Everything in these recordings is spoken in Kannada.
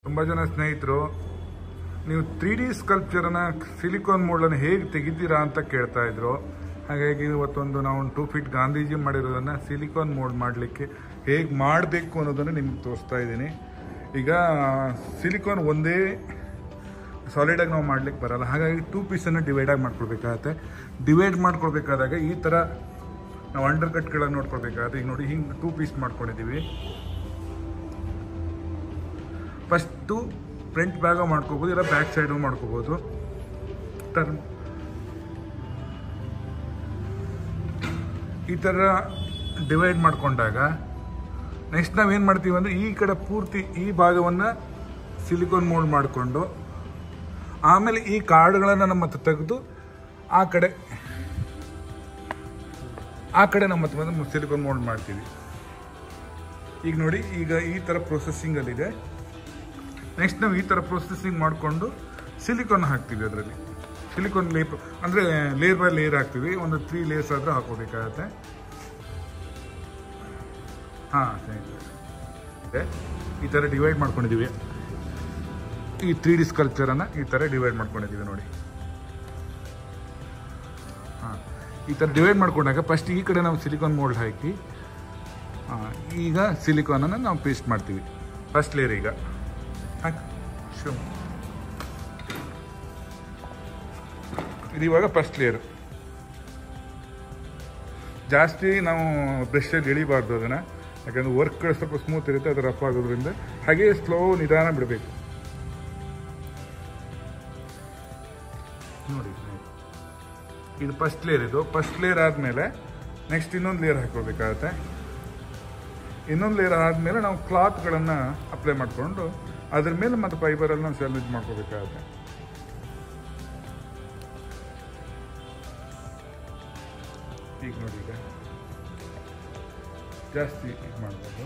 ತುಂಬ ಜನ ಸ್ನೇಹಿತರು ನೀವು ತ್ರೀ ಡಿ ಸ್ಕಲ್ಪ್ಚರನ್ನ ಸಿಲಿಕಾನ್ ಮೋಲ್ಡನ್ನು ಹೇಗೆ ತೆಗಿತೀರಾ ಅಂತ ಕೇಳ್ತಾ ಇದ್ರು ಹಾಗಾಗಿ ಇವತ್ತೊಂದು ನಾವು ಒಂದು ಟೂ ಫೀಟ್ ಗಾಂಧೀಜಿ ಮಾಡಿರೋದನ್ನು ಸಿಲಿಕಾನ್ ಮೋಲ್ಡ್ ಮಾಡಲಿಕ್ಕೆ ಹೇಗೆ ಮಾಡಬೇಕು ಅನ್ನೋದನ್ನು ನಿಮ್ಗೆ ತೋರಿಸ್ತಾ ಇದ್ದೀನಿ ಈಗ ಸಿಲಿಕಾನ್ ಒಂದೇ ಸಾಲಿಡಾಗಿ ನಾವು ಮಾಡ್ಲಿಕ್ಕೆ ಬರಲ್ಲ ಹಾಗಾಗಿ ಟೂ ಪೀಸನ್ನು ಡಿವೈಡಾಗಿ ಮಾಡ್ಕೊಳ್ಬೇಕಾಗತ್ತೆ ಡಿವೈಡ್ ಮಾಡ್ಕೊಳ್ಬೇಕಾದಾಗ ಈ ಥರ ನಾವು ಅಂಡರ್ ಕಟ್ಗಳನ್ನು ನೋಡ್ಕೊಳ್ಬೇಕಾಗತ್ತೆ ಈಗ ನೋಡಿ ಹಿಂಗೆ ಟೂ ಪೀಸ್ ಮಾಡ್ಕೊಂಡಿದ್ದೀವಿ ಫಸ್ಟು ಫ್ರಂಟ್ ಬ್ಯಾಗ ಮಾಡ್ಕೋಬೋದು ಇಲ್ಲ ಬ್ಯಾಕ್ ಸೈಡು ಮಾಡ್ಕೋಬೋದು ಟರ್ನ್ ಈ ಥರ ಡಿವೈಡ್ ಮಾಡ್ಕೊಂಡಾಗ ನೆಕ್ಸ್ಟ್ ನಾವೇನು ಮಾಡ್ತೀವಿ ಅಂದರೆ ಈ ಕಡೆ ಪೂರ್ತಿ ಈ ಭಾಗವನ್ನು ಸಿಲಿಕಾನ್ ಮೋಲ್ಡ್ ಮಾಡಿಕೊಂಡು ಆಮೇಲೆ ಈ ಕಾರ್ಡ್ಗಳನ್ನು ನಮ್ಮ ಹತ್ರ ತೆಗೆದು ಆ ಕಡೆ ಆ ಕಡೆ ನಮ್ಮ ಹತ್ರ ಬಂದು ಸಿಲಿಕಾನ್ ಮೋಲ್ಡ್ ಮಾಡ್ತೀವಿ ಈಗ ನೋಡಿ ಈಗ ಈ ಥರ ಪ್ರೊಸೆಸಿಂಗಲ್ಲಿದೆ ನೆಕ್ಸ್ಟ್ ನಾವು ಈ ಥರ ಪ್ರೊಸೆಸಿಂಗ್ ಮಾಡಿಕೊಂಡು ಸಿಲಿಕಾನ್ ಹಾಕ್ತೀವಿ ಅದರಲ್ಲಿ ಸಿಲಿಕಾನ್ ಲೇಪ್ ಅಂದರೆ ಲೇಯರ್ ಬೈ ಲೇಯರ್ ಹಾಕ್ತೀವಿ ಒಂದು ತ್ರೀ ಲೇಯರ್ಸ್ ಆದರೂ ಹಾಕೋಬೇಕಾಗತ್ತೆ ಹಾಂ ಸ್ನೇಹಿತರೆ ಈ ಥರ ಡಿವೈಡ್ ಮಾಡ್ಕೊಂಡಿದ್ದೀವಿ ಈ ತ್ರೀ ಡಿ ಸ್ಕಲ್ಪ್ಚರನ್ನು ಈ ಥರ ಡಿವೈಡ್ ಮಾಡ್ಕೊಂಡಿದ್ದೀವಿ ನೋಡಿ ಹಾಂ ಈ ಥರ ಡಿವೈಡ್ ಮಾಡ್ಕೊಂಡಾಗ ಫಸ್ಟ್ ಈ ಕಡೆ ನಾವು ಸಿಲಿಕಾನ್ ಮೋಲ್ಡ್ ಹಾಕಿ ಆ, ಈಗ ಸಿಲಿಕಾನನ್ನು ನಾವು ಪೇಸ್ಟ್ ಮಾಡ್ತೀವಿ ಫಸ್ಟ್ ಲೇಯರ್ ಈಗ ಹಾಕಿ ಶೂ ಇದು ಇವಾಗ ಫಸ್ಟ್ ಲೇಯರ್ ಜಾಸ್ತಿ ನಾವು ಬ್ರಷಲ್ಲಿ ಎಳಿಬಾರ್ದು ಅದನ್ನು ಯಾಕಂದ್ರೆ ವರ್ಕ್ ಸ್ವಲ್ಪ ಸ್ಮೂತ್ ಇರುತ್ತೆ ಅದು ರಫ್ ಆಗೋದ್ರಿಂದ ಹಾಗೆ ಸ್ಲೋ ನಿಧಾನ ಬಿಡಬೇಕು ನೋಡಿ ಇದು ಫಸ್ಟ್ ಲೇಯರ್ ಇದು ಫಸ್ಟ್ ಲೇಯರ್ ಆದಮೇಲೆ ನೆಕ್ಸ್ಟ್ ಇನ್ನೊಂದು ಲೇಯರ್ ಹಾಕೋಬೇಕಾಗತ್ತೆ ಇನ್ನೊಂದು ಲೇಯರ್ ಆದಮೇಲೆ ನಾವು ಕ್ಲಾತ್ಗಳನ್ನು ಅಪ್ಲೈ ಮಾಡಿಕೊಂಡು ಅದ್ರ ಮೇಲೆ ಮತ್ತೆ ಫೈಬರಲ್ಲಿ ನಾವು ಸೆಲ್ ಇದು ಮಾಡ್ಕೋಬೇಕಾಗತ್ತೆ ಈಗ ನೋಡಿ ಈಗ ಜಾಸ್ತಿ ಇದು ಮಾಡ್ಬೋದು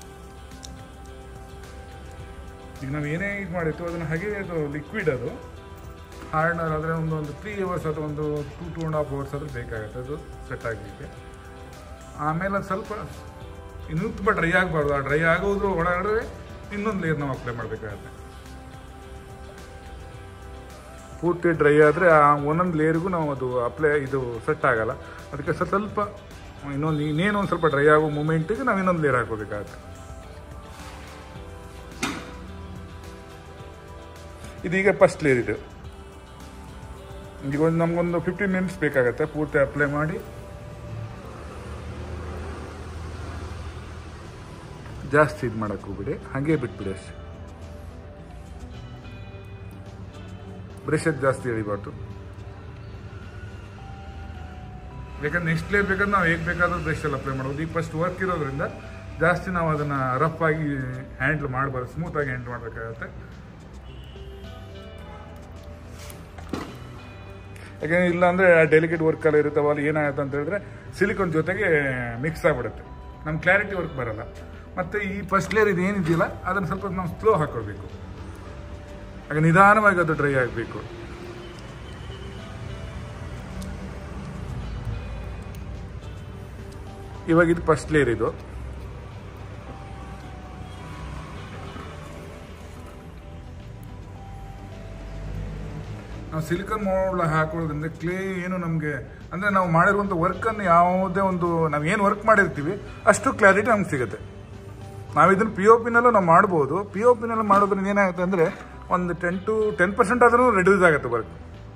ಈಗ ನಾವು ಏನೇ ಇದು ಮಾಡಿತ್ತು ಅದನ್ನು ಹಾಗೆ ಅದು ಲಿಕ್ವಿಡ್ ಅದು ಹಾರ್ಡ್ನರ್ ಆದರೆ ಒಂದು ಒಂದು ತ್ರೀ ಅವರ್ಸ್ ಅಥವಾ ಒಂದು two two and half hours ಆದರೂ ಬೇಕಾಗುತ್ತೆ ಅದು ಸೆಟ್ ಆಗಲಿಕ್ಕೆ ಆಮೇಲೆ ಅದು ಸ್ವಲ್ಪ ಇನ್ನೂ ತುಂಬ ಡ್ರೈ ಆಗಬಾರ್ದು ಆ ಡ್ರೈ ಆಗೋದ್ರ ಒಳಗಡೆ ಇನ್ನೊಂದು ಲೇಯರ್ ನಾವು ಅಪ್ಲೈ ಮಾಡಬೇಕಾಗತ್ತೆ ಪೂರ್ತಿ ಡ್ರೈ ಆದರೆ ಆ ಒಂದೊಂದು ಲೇಯರ್ಗೂ ನಾವು ಅದು ಅಪ್ಲೈ ಇದು ಸೆಟ್ ಆಗಲ್ಲ ಅದಕ್ಕೆ ಸ್ವಲ್ಪ ಸ್ವಲ್ಪ ಇನ್ನೊಂದು ಇನ್ನೇನು ಒಂದು ಸ್ವಲ್ಪ ಡ್ರೈ ಆಗೋ ಮೂಮೆಂಟಿಗೆ ನಾವು ಇನ್ನೊಂದು ಲೇಯರ್ ಹಾಕೋಬೇಕಾಗತ್ತೆ ಇದೀಗ ಫಸ್ಟ್ ಲೇಯರ್ ಇದು ಈಗ ಒಂದು ನಮಗೊಂದು ಫಿಫ್ಟೀನ್ ಮಿನಿಟ್ಸ್ ಬೇಕಾಗತ್ತೆ ಪೂರ್ತಿ ಅಪ್ಲೈ ಮಾಡಿ ಜಾಸ್ತಿ ಇದು ಮಾಡಕ್ಕೆ ಹೋಗ್ಬಿಡಿ ಹಾಗೆ ಬಿಟ್ಬಿಡಿ ಅಷ್ಟೇ ಬ್ರಷ್ ಜಾಸ್ತಿ ಎಳಿಬಾರ್ದು ಯಾಕಂದ್ರೆ ನೆಕ್ಸ್ಟ್ ಲೇಯರ್ ಬೇಕಾದ್ರೆ ನಾವು ಹೇಗೆ ಬೇಕಾದ್ರೂ ಬ್ರಷಲ್ಲಿ ಅಪ್ಲೈ ಮಾಡ್ಬೋದು ಈಗ ಫಸ್ಟ್ ವರ್ಕ್ ಇರೋದ್ರಿಂದ ಜಾಸ್ತಿ ನಾವು ಅದನ್ನು ರಫ್ ಆಗಿ ಹ್ಯಾಂಡ್ಲ್ ಮಾಡಬಾರ್ದು ಸ್ಮೂತಾಗಿ ಹ್ಯಾಂಡ್ಲ್ ಮಾಡಬೇಕಾಗತ್ತೆ ಯಾಕಂದ್ರೆ ಇಲ್ಲ ಅಂದರೆ ಡೆಲಿಕೇಟ್ ವರ್ಕ್ ಎಲ್ಲ ಇರುತ್ತೆ ಅವಾಗ ಏನಾಗುತ್ತೆ ಅಂತ ಹೇಳಿದ್ರೆ ಸಿಲಿಕಾನ್ ಜೊತೆಗೆ ಮಿಕ್ಸ್ ಆಗಿಬಿಡುತ್ತೆ ನಮ್ಮ ಕ್ಲಾರಿಟಿ ವರ್ಕ್ ಬರಲ್ಲ ಮತ್ತು ಈ ಫಸ್ಟ್ ಲೇಯರ್ ಇದು ಏನಿದೆಯಲ್ಲ ಅದನ್ನು ಸ್ವಲ್ಪ ನಾವು ಸ್ಲೋ ಹಾಕೊಳ್ಬೇಕು ಆಗ ನಿಧಾನವಾಗಿ ಅದು ಡ್ರೈ ಆಗಬೇಕು ಇವಾಗ ಇದು ಫಸ್ಟ್ ಲೇಯರ್ ಇದು ನಾವು ಸಿಲಿಕಾನ್ ಮೋಲ್ಡ್ ಹಾಕೊಳ್ಳೋದ್ರಿಂದ ಕ್ಲೇ ಏನು ನಮಗೆ ಅಂದರೆ ನಾವು ಮಾಡಿರುವಂಥ ವರ್ಕನ್ನು ಯಾವುದೇ ಒಂದು ನಾವು ಏನು ವರ್ಕ್ ಮಾಡಿರ್ತೀವಿ ಅಷ್ಟು ಕ್ಲಾರಿಟಿ ನಮ್ಗೆ ಸಿಗುತ್ತೆ ನಾವು ಇದನ್ನು ಪಿ ಒ ಪಿನಲ್ಲೂ ನಾವು ಮಾಡ್ಬೋದು ಪಿ ಒ ಪಿನಲ್ಲಿ ಮಾಡೋದ್ರಿಂದ ಏನಾಗುತ್ತೆ ಅಂದರೆ ಒಂದು ಟೆನ್ ಟು ಟೆನ್ ಪರ್ಸೆಂಟ್ ಆದ್ರೂ ರೆಡ್ಯೂಸ್ ಆಗುತ್ತೆ ವರ್ಕ್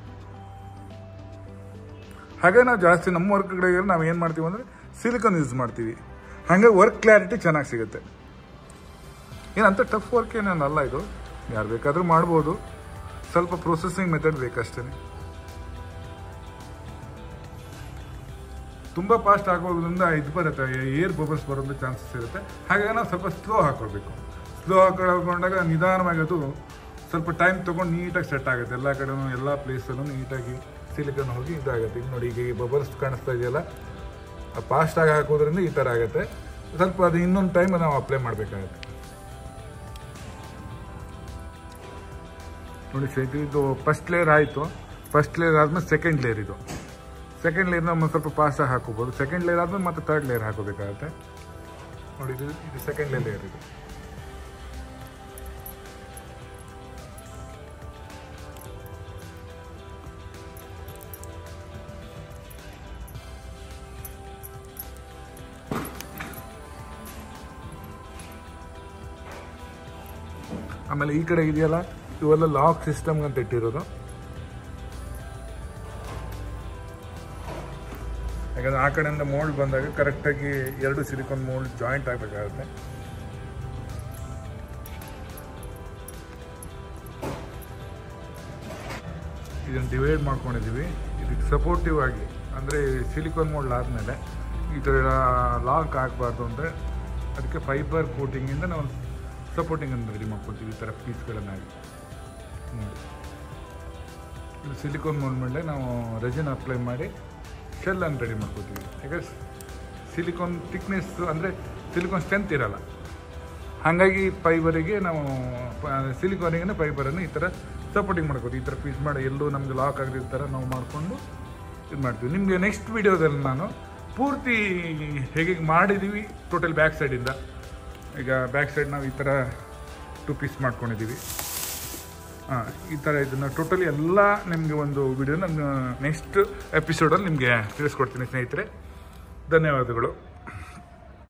ಹಾಗೆ ನಾವು ಜಾಸ್ತಿ ನಮ್ಮ ವರ್ಕ್ಗಳಿಗೆ ನಾವು ಏನು ಮಾಡ್ತೀವಿ ಅಂದರೆ ಸಿಲಿಕಾನ್ ಯೂಸ್ ಮಾಡ್ತೀವಿ ಹಾಗೆ ವರ್ಕ್ ಕ್ಲಾರಿಟಿ ಚೆನ್ನಾಗಿ ಸಿಗುತ್ತೆ ಏನಂತ ಟಫ್ ವರ್ಕ್ ಏನೇನಲ್ಲ ಇದು ಯಾರು ಬೇಕಾದರೂ ಮಾಡ್ಬೋದು ಸ್ವಲ್ಪ ಪ್ರೊಸೆಸಿಂಗ್ ಮೆಥಡ್ ಬೇಕಷ್ಟೇ ತುಂಬ ಫಾಸ್ಟ್ ಆಗೋದ್ರಿಂದ ಇದು ಬರುತ್ತೆ ಏರ್ ಬಬಲ್ಸ್ ಬರೋದು ಚಾನ್ಸಸ್ ಇರುತ್ತೆ ಹಾಗಾಗಿ ನಾವು ಸ್ವಲ್ಪ ಸ್ಲೋ ಹಾಕೊಳ್ಬೇಕು ಸ್ಲೋ ಹಾಕೊಂಡಾಗ ನಿಧಾನವಾಗಿ ಅದು ಸ್ವಲ್ಪ ಟೈಮ್ ತೊಗೊಂಡು ನೀಟಾಗಿ ಸೆಟ್ ಆಗುತ್ತೆ ಎಲ್ಲ ಕಡೆನೂ ಎಲ್ಲ ಪ್ಲೇಸಲ್ಲೂ ನೀಟಾಗಿ ಸಿಲಿಕನ್ ಹೋಗಿ ಇದಾಗುತ್ತೆ ಈಗ ನೋಡಿ ಈಗ ಈ ಬಬಲ್ಸ್ ಕಾಣಿಸ್ತಾ ಇದೆಯಲ್ಲ ಫಾಸ್ಟಾಗಿ ಹಾಕೋದ್ರಿಂದ ಈ ಥರ ಆಗುತ್ತೆ ಸ್ವಲ್ಪ ಅದು ಇನ್ನೊಂದು ಟೈಮ್ ನಾವು ಅಪ್ಲೈ ಮಾಡಬೇಕಾಗುತ್ತೆ ನೋಡಿ ಸೈಟ್ ಇದು ಫಸ್ಟ್ ಲೇಯರ್ ಆಯಿತು ಫಸ್ಟ್ ಲೇಯರ್ ಆದಮೇಲೆ ಸೆಕೆಂಡ್ ಲೇಯರ್ ಇದು ಸೆಕೆಂಡ್ ಲೇಯರ್ ನಾವು ಸ್ವಲ್ಪ ಫಾಸ್ಟಾಗಿ ಹಾಕೋಬೋದು ಸೆಕೆಂಡ್ ಲೇಯರ್ ಆದಮೇಲೆ ಮತ್ತೆ ತರ್ಡ್ ಲೇಯರ್ ಹಾಕೋಬೇಕಾಗತ್ತೆ ನೋಡಿ ಇದು ಇದು ಸೆಕೆಂಡ್ ಲೇಯರ್ ಇದು ಆಮೇಲೆ ಈ ಕಡೆ ಇದೆಯಲ್ಲ ಇವೆಲ್ಲ ಲಾಕ್ ಸಿಸ್ಟಮ್ ಅಂತ ಇಟ್ಟಿರೋದು ಯಾಕಂದ್ರೆ ಆ ಕಡೆಯಿಂದ ಮೋಲ್ಡ್ ಬಂದಾಗ ಕರೆಕ್ಟಾಗಿ ಎರಡು ಸಿಲಿಕಾನ್ ಮೋಲ್ಡ್ ಜಾಯಿಂಟ್ ಆಗಬೇಕಾಗುತ್ತೆ ಇದನ್ನು ಡಿವೈಡ್ ಮಾಡ್ಕೊಂಡಿದ್ದೀವಿ ಇದಕ್ಕೆ ಸಪೋರ್ಟಿವ್ ಆಗಿ ಅಂದರೆ ಸಿಲಿಕಾನ್ ಮೋಲ್ಡ್ ಆದಮೇಲೆ ಈ ಥರ ಲಾಕ್ ಆಗಬಾರ್ದು ಅಂದರೆ ಅದಕ್ಕೆ ಫೈಬರ್ ಕೋಟಿಂಗಿಂದ ನಾವು ಸಪೋರ್ಟಿಂಗ್ ಅನ್ನು ರೆಡಿ ಮಾಡ್ಕೊತೀವಿ ಈ ಥರ ಪೀಸ್ಗಳನ್ನಾಗಿ ನೋಡಿ ಇದು ಸಿಲಿಕಾನ್ ಮೋಲ್ಡ್ ಮೇಲೆ ನಾವು ರೆಜಿನ್ ಅಪ್ಲೈ ಮಾಡಿ ಶೆಲ್ಲನ್ನು ರೆಡಿ ಮಾಡ್ಕೋತೀವಿ ಯಾಕಂದ್ರೆ ಸಿಲಿಕಾನ್ ಥಿಕ್ನೆಸ್ ಅಂದರೆ ಸಿಲಿಕಾನ್ ಸ್ಟ್ರೆಂತ್ ಇರಲ್ಲ ಹಾಗಾಗಿ ಫೈಬರಿಗೆ ನಾವು ಸಿಲಿಕಾನಿಗೆ ಫೈಬರನ್ನು ಈ ಥರ ಸಪೋರ್ಟಿಂಗ್ ಮಾಡ್ಕೋತೀವಿ ಈ ಥರ ಪೀಸ್ ಮಾಡಿ ಎಲ್ಲೂ ನಮಗೆ ಲಾಕ್ ಆಗದ ಥರ ನಾವು ಮಾಡಿಕೊಂಡು ಇದು ಮಾಡ್ತೀವಿ ನಿಮಗೆ ನೆಕ್ಸ್ಟ್ ವಿಡಿಯೋದಲ್ಲಿ ನಾನು ಪೂರ್ತಿ ಹೇಗೆ ಮಾಡಿದ್ದೀವಿ ಟೋಟಲ್ ಬ್ಯಾಕ್ ಸೈಡಿಂದ ಈಗ ಬ್ಯಾಕ್ ಸೈಡ್ ನಾವು ಈ ಥರ ಟು ಪೀಸ್ ಮಾಡ್ಕೊಂಡಿದ್ದೀವಿ ಹಾಂ ಈ ಥರ ಇದನ್ನು ಟೋಟಲಿ ಎಲ್ಲ ನಿಮಗೆ ಒಂದು ವಿಡಿಯೋನ ನೆಕ್ಸ್ಟ್ ಎಪಿಸೋಡಲ್ಲಿ ನಿಮಗೆ ತಿಳಿಸ್ಕೊಡ್ತೀನಿ ಸ್ನೇಹಿತರೆ ಧನ್ಯವಾದಗಳು